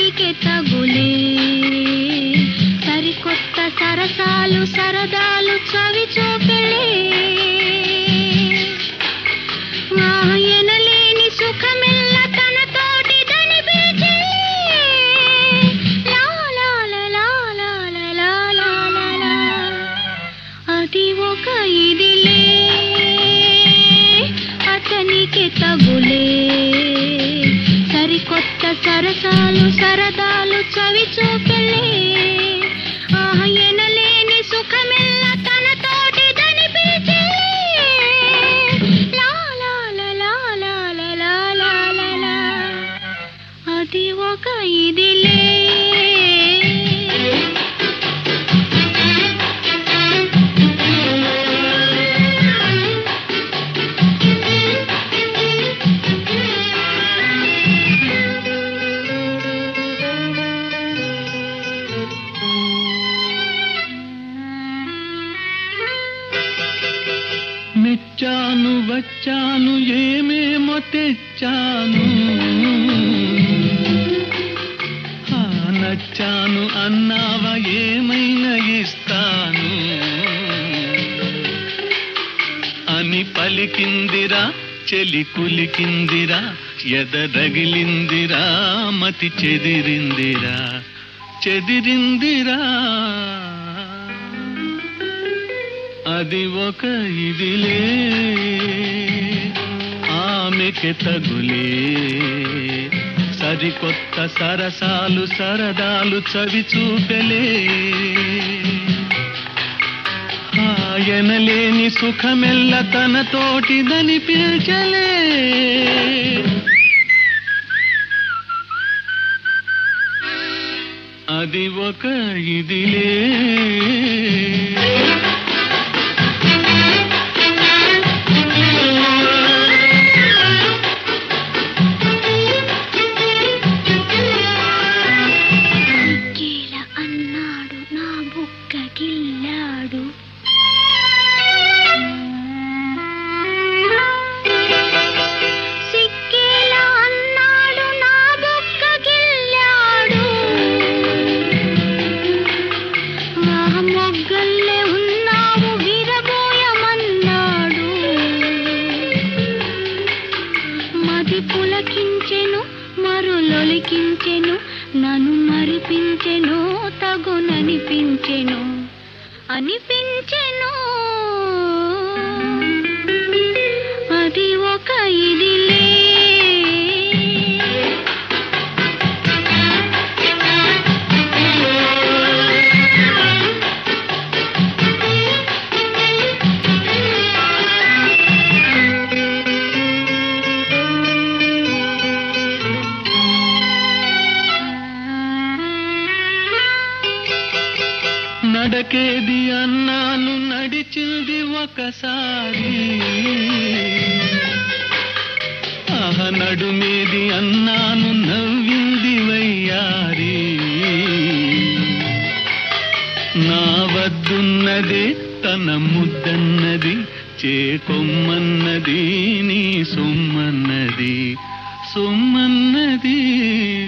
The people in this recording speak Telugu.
అతనికి తగులే సరికొత్త సరసాలు సరదాలు చవి చూపెళ్ళే ఆయనలేని సుఖమెల్ల తన తోటి దని పిలిచే లా లా లా లా లా లా లా లా లా లా. అది ఒక ఇదిలే అతనికి తగులే సరికొత్త సరసాలు సరదాలు చవి చూపెళ్ళే ఆయనలేని సుఖమెల్ల తన తోటి దని పిలిచే లా లా లా లా లా లా లా లా లా లా. అది ఒక ఇదిలే మెచ్చాను వచ్చాను ఏమేమో తెచ్చాను ఆ, నచ్చాను అన్నావా ఏమైనా ఇస్తాను అని పలికిందిరా చెలి కులికిందిరా ఎద రగిలిందిరా మతి చెదిరిందిరా చెదిరిందిరా అది ఒక ఇదిలే ఆమెకి తగులే సరికొత్త సరసాలు సరదాలు చవి చూపెలే ఆయనలేని సుఖమెల్ల తన తోటిదని పిల్చలే అది ఒక ఇదిలే కీల అన్నాడు నా బుక్క గిల్లాడు సిక్కేలా అన్నాడు నా బుక్క గిల్లాడు ఆ మొగ్గల్లే ఉన్నావు విరబోయమన్నాడు మది పులకించెను మరులొలికించెను నన్ను మరిపించెను తగుననిపించెను అనిపించెను అది ఒక ఇదిలే నడకేది అన్నాను నడిచింది ఒకసారి ఆహ నడుమేది అన్నాను నవ్వింది వయ్యారి నా వద్దున్నది తన ముద్దన్నది చేకొమ్మన్నది నీ సొమ్మన్నది సొమ్మన్నది